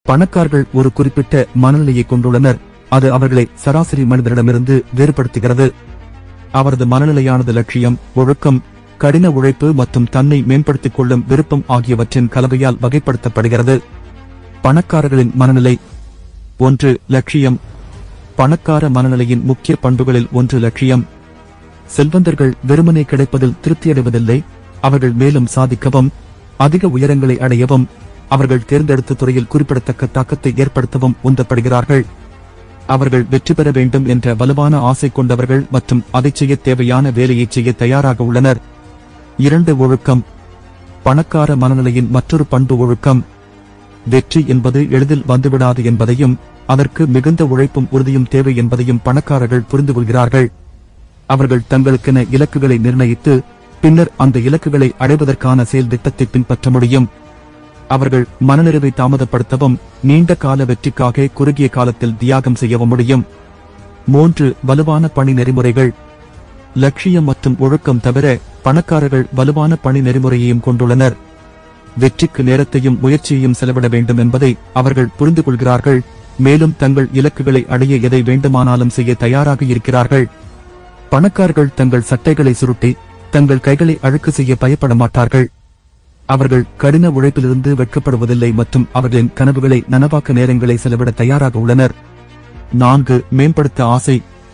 பணக்காரர்கள் ஒரு குறிப்பிட்ட மனநிலையை கொண்டுள்ளனர் அது அவர்களை சராசரி மனிதரிடமிருந்து வேறுபடுத்துகிறது அவரது மனநிலையானது லட்சியம் ஒழுக்கம் கடின உழைப்பு மற்றும் தன்னை மேம்படுத்திக் கொள்ளும் விருப்பம் ஆகியவற்றின் கலவையால் வகைப்படுத்தப்படுகிறது பணக்காரர்களின் மனநிலை ஒன்று லட்சியம் பணக்கார மனநிலையின் முக்கிய பண்புகளில் ஒன்று லட்சியம் செல்வந்தர்கள் வெறுமனே கிடைப்பதில் திருப்தியடைவதில்லை அவர்கள் மேலும் சாதிக்கவும் அதிக உயரங்களை அடையவும் அவர்கள் தேர்ந்தெடுத்த துறையில் குறிப்பிடத்தக்க தாக்கத்தை ஏற்படுத்தவும் உந்தப்படுகிறார்கள் அவர்கள் வெற்றி பெற வேண்டும் என்ற வலுவான ஆசை கொண்டவர்கள் மற்றும் அதைச் செய்ய தேவையான வேலையை செய்ய தயாராக உள்ளனர் இரண்டு ஒழுக்கம் பணக்கார மனநிலையின் மற்றொரு பண்பு ஒழுக்கம் வெற்றி என்பது எளிதில் வந்துவிடாது என்பதையும் அதற்கு மிகுந்த உழைப்பும் உறுதியும் தேவை என்பதையும் பணக்காரர்கள் புரிந்து கொள்கிறார்கள் அவர்கள் தங்களுக்கென இலக்குகளை நிர்ணயித்து பின்னர் அந்த இலக்குகளை அடைவதற்கான செயல் திட்டத்தை பின்பற்ற முடியும் அவர்கள் மனநிறைவை தாமதப்படுத்தவும் நீண்ட கால வெற்றிக்காக குறுகிய காலத்தில் தியாகம் செய்யவும் முடியும் மூன்று வலுவான பணி நெறிமுறைகள் லட்சியம் மற்றும் ஒழுக்கம் தவிர பணக்காரர்கள் வலுவான பணி நெறிமுறையையும் கொண்டுள்ளனர் வெற்றிக்கு நேரத்தையும் முயற்சியையும் செலவிட வேண்டும் என்பதை அவர்கள் புரிந்து கொள்கிறார்கள் மேலும் தங்கள் இலக்குகளை அடைய எதை வேண்டுமானாலும் செய்ய தயாராக இருக்கிறார்கள் பணக்காரர்கள் தங்கள் சட்டைகளை சுருட்டி தங்கள் கைகளை அழுக்கு செய்ய பயப்பட மாட்டார்கள் அவர்கள் கடின உழைப்பிலிருந்து வெட்கப்படுவதில்லை மற்றும் அவர்களின் கனவுகளை நனவாக்க நேரங்களை செலவிட தயாராக உள்ளனர் நான்கு மேம்படுத்த ஆசை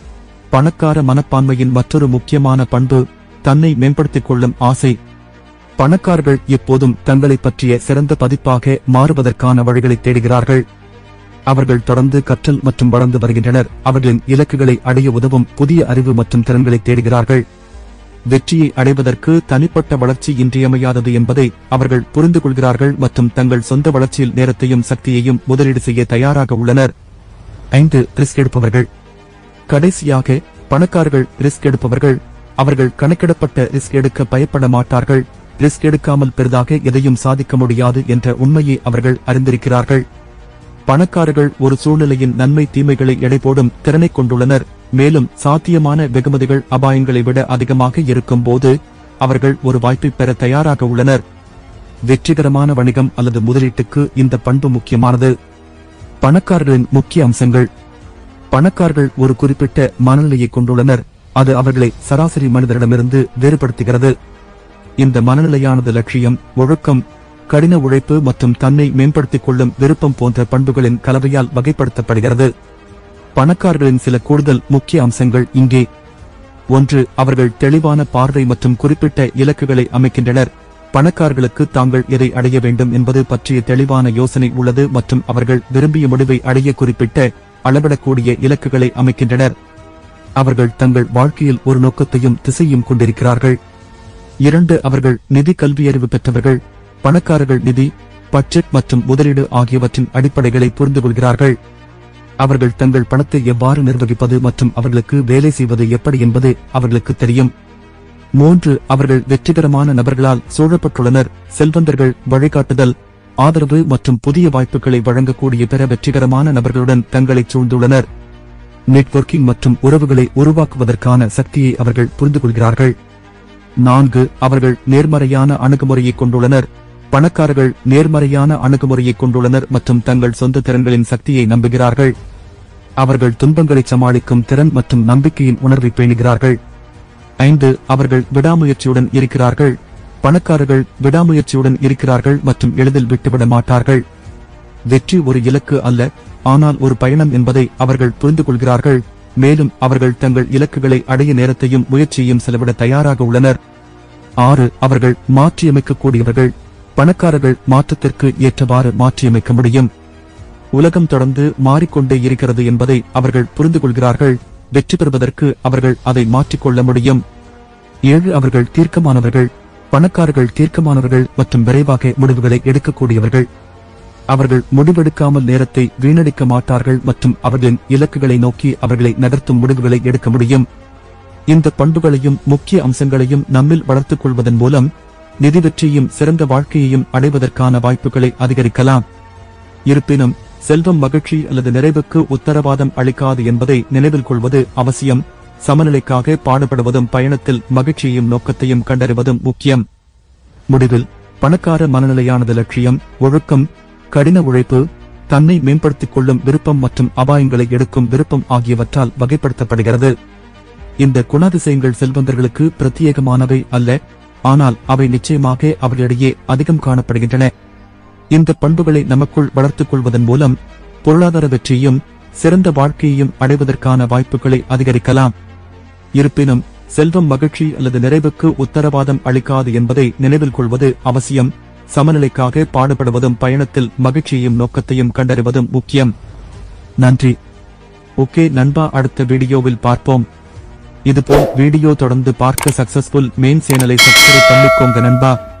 பணக்கார மனப்பான்மையின் மற்றொரு முக்கியமான பண்பு தன்னை மேம்படுத்திக் கொள்ளும் ஆசை பணக்காரர்கள் எப்போதும் தங்களைப் பற்றிய சிறந்த பதிப்பாக மாறுவதற்கான வழிகளை தேடுகிறார்கள் அவர்கள் தொடர்ந்து கற்றல் மற்றும் வளர்ந்து வருகின்றனர் அவர்களின் இலக்குகளை அடைய உதவும் புதிய அறிவு மற்றும் திறன்களை தேடுகிறார்கள் வெற்றியை அடைவதற்கு தனிப்பட்ட வளர்ச்சி இன்றியமையாதது என்பதை அவர்கள் புரிந்து கொள்கிறார்கள் மற்றும் தங்கள் சொந்த வளர்ச்சியில் நேரத்தையும் சக்தியையும் முதலீடு செய்ய தயாராக உள்ளனர் ஐந்து ரிஸ்க் எடுப்பவர்கள் கடைசியாக பணக்காரர்கள் ரிஸ்க் எடுப்பவர்கள் அவர்கள் கணக்கிடப்பட்ட ரிஸ்க் எடுக்க பயப்பட மாட்டார்கள் ரிஸ்க் எடுக்காமல் பெரிதாக எதையும் சாதிக்க முடியாது என்ற உண்மையை அவர்கள் அறிந்திருக்கிறார்கள் பணக்காரர்கள் ஒரு சூழ்நிலையின் நன்மை தீமைகளை எடை போடும் திறனைக் கொண்டுள்ளனர் மேலும் சாத்தியமான வெகுமதிகள் அபாயங்களை விட அதிகமாக இருக்கும்போது அவர்கள் ஒரு வாய்ப்பை பெற தயாராக உள்ளனர் வெற்றிகரமான வணிகம் அல்லது முதலீட்டுக்கு இந்த பண்பு முக்கியமானது பணக்காரர்களின் முக்கிய அம்சங்கள் பணக்காரர்கள் ஒரு குறிப்பிட்ட மனநிலையை கொண்டுள்ளனர் அது அவர்களை சராசரி மனிதரிடமிருந்து வேறுபடுத்துகிறது இந்த மனநிலையானது லட்சியம் ஒழுக்கம் கடின உழைப்பு மற்றும் தன்னை மேம்படுத்திக் கொள்ளும் விருப்பம் போன்ற பண்புகளின் கலவையால் வகைப்படுத்தப்படுகிறது பணக்காரர்களின் சில கூடுதல் முக்கிய அம்சங்கள் இங்கே ஒன்று அவர்கள் தெளிவான பார்வை மற்றும் குறிப்பிட்ட இலக்குகளை அமைக்கின்றனர் பணக்காரர்களுக்கு தாங்கள் எதை அடைய வேண்டும் என்பது பற்றிய தெளிவான யோசனை உள்ளது மற்றும் அவர்கள் விரும்பிய முடிவை அடைய குறிப்பிட்ட அளவிடக்கூடிய இலக்குகளை அமைக்கின்றனர் அவர்கள் தங்கள் வாழ்க்கையில் ஒரு நோக்கத்தையும் திசையும் கொண்டிருக்கிறார்கள் இரண்டு அவர்கள் நிதி கல்வியறிவு பெற்றவர்கள் பணக்காரர்கள் நிதி பட்ஜெட் மற்றும் முதலீடு ஆகியவற்றின் அடிப்படைகளை புரிந்து கொள்கிறார்கள் அவர்கள் தங்கள் பணத்தை எவ்வாறு நிர்வகிப்பது மற்றும் அவர்களுக்கு வேலை செய்வது எப்படி என்பது அவர்களுக்கு தெரியும் மூன்று அவர்கள் வெற்றிகரமான நபர்களால் சூழப்பட்டுள்ளனர் செல்வந்தர்கள் வழிகாட்டுதல் ஆதரவு மற்றும் புதிய வாய்ப்புகளை வழங்கக்கூடிய பிற வெற்றிகரமான நபர்களுடன் தங்களை சூழ்ந்துள்ளனர் நெட்வொர்க்கிங் மற்றும் உறவுகளை உருவாக்குவதற்கான சக்தியை அவர்கள் புரிந்து கொள்கிறார்கள் நான்கு அவர்கள் நேர்மறையான அணுகுமுறையை கொண்டுள்ளனர் பணக்காரர்கள் நேர்மறையான அணுகுமுறையை கொண்டுள்ளனர் மற்றும் தங்கள் சொந்த திறன்களின் சக்தியை நம்புகிறார்கள் அவர்கள் துன்பங்களை சமாளிக்கும் திறன் மற்றும் நம்பிக்கையின் உணர்வை பேணுகிறார்கள் ஐந்து அவர்கள் விடாமுயற்சியுடன் இருக்கிறார்கள் பணக்காரர்கள் விடாமுயற்சியுடன் இருக்கிறார்கள் மற்றும் எளிதில் விட்டுவிட மாட்டார்கள் வெற்றி ஒரு இலக்கு அல்ல ஆனால் ஒரு பயணம் என்பதை அவர்கள் புரிந்து கொள்கிறார்கள் மேலும் அவர்கள் தங்கள் இலக்குகளை அடைய நேரத்தையும் முயற்சியையும் செலவிட தயாராக உள்ளனர் ஆறு அவர்கள் மாற்றியமைக்கக்கூடியவர்கள் பணக்காரர்கள் மாற்றத்திற்கு ஏற்றவாறு மாற்றியமைக்க முடியும் உலகம் தொடர்ந்து மாறிக்கொண்டே இருக்கிறது என்பதை அவர்கள் புரிந்து கொள்கிறார்கள் வெற்றி பெறுவதற்கு அவர்கள் அதை மாற்றிக்கொள்ள முடியும் ஏழு அவர்கள் தீர்க்கமானவர்கள் பணக்காரர்கள் தீர்க்கமானவர்கள் மற்றும் விரைவாக முடிவுகளை எடுக்கக்கூடியவர்கள் அவர்கள் முடிவெடுக்காமல் நேரத்தை வீணடிக்க மாட்டார்கள் மற்றும் அவர்களின் இலக்குகளை நோக்கி அவர்களை நகர்த்தும் முடிவுகளை எடுக்க முடியும் இந்த பண்புகளையும் முக்கிய அம்சங்களையும் நம்மில் வளர்த்துக் கொள்வதன் மூலம் நிதி வெற்றியும் சிறந்த வாழ்க்கையையும் அடைவதற்கான வாய்ப்புகளை அதிகரிக்கலாம் இருப்பினும் செல்வம் மகிழ்ச்சி அல்லது நிறைவுக்கு உத்தரவாதம் அளிக்காது என்பதை நினைவில் கொள்வது அவசியம் சமநிலைக்காக பாடுபடுவதும் பயணத்தில் மகிழ்ச்சியையும் நோக்கத்தையும் கண்டறிவதும் முக்கியம் முடிவில் பணக்கார மனநிலையானது லட்சியம் ஒழுக்கம் கடின உழைப்பு தன்னை மேம்படுத்திக் கொள்ளும் விருப்பம் மற்றும் அபாயங்களை எடுக்கும் விருப்பம் ஆகியவற்றால் வகைப்படுத்தப்படுகிறது இந்த குணாதிசயங்கள் செல்வந்தர்களுக்கு பிரத்யேகமானவை அல்ல ஆனால் அவை நிச்சயமாக அவர்களிடையே அதிகம் காணப்படுகின்றன இந்த பண்புகளை நமக்குள் வளர்த்துக் கொள்வதன் மூலம் பொருளாதார வெற்றியையும் சிறந்த வாழ்க்கையையும் அடைவதற்கான வாய்ப்புகளை அதிகரிக்கலாம் இருப்பினும் செல்வம் மகிழ்ச்சி அல்லது நிறைவுக்கு உத்தரவாதம் அளிக்காது என்பதை நினைவில் கொள்வது அவசியம் சமநிலைக்காக பாடுபடுவதும் பயணத்தில் மகிழ்ச்சியையும் நோக்கத்தையும் கண்டறிவதும் முக்கியம் நன்றி ஓகே நண்பா அடுத்த வீடியோவில் பார்ப்போம் இதுபோல் வீடியோ தொடர்ந்து பார்க்க சக்சஸ்ஃபுல் மெயின் சேனலை சப்ஸ்கிரைப் பண்ணிக்கோங்க நண்பா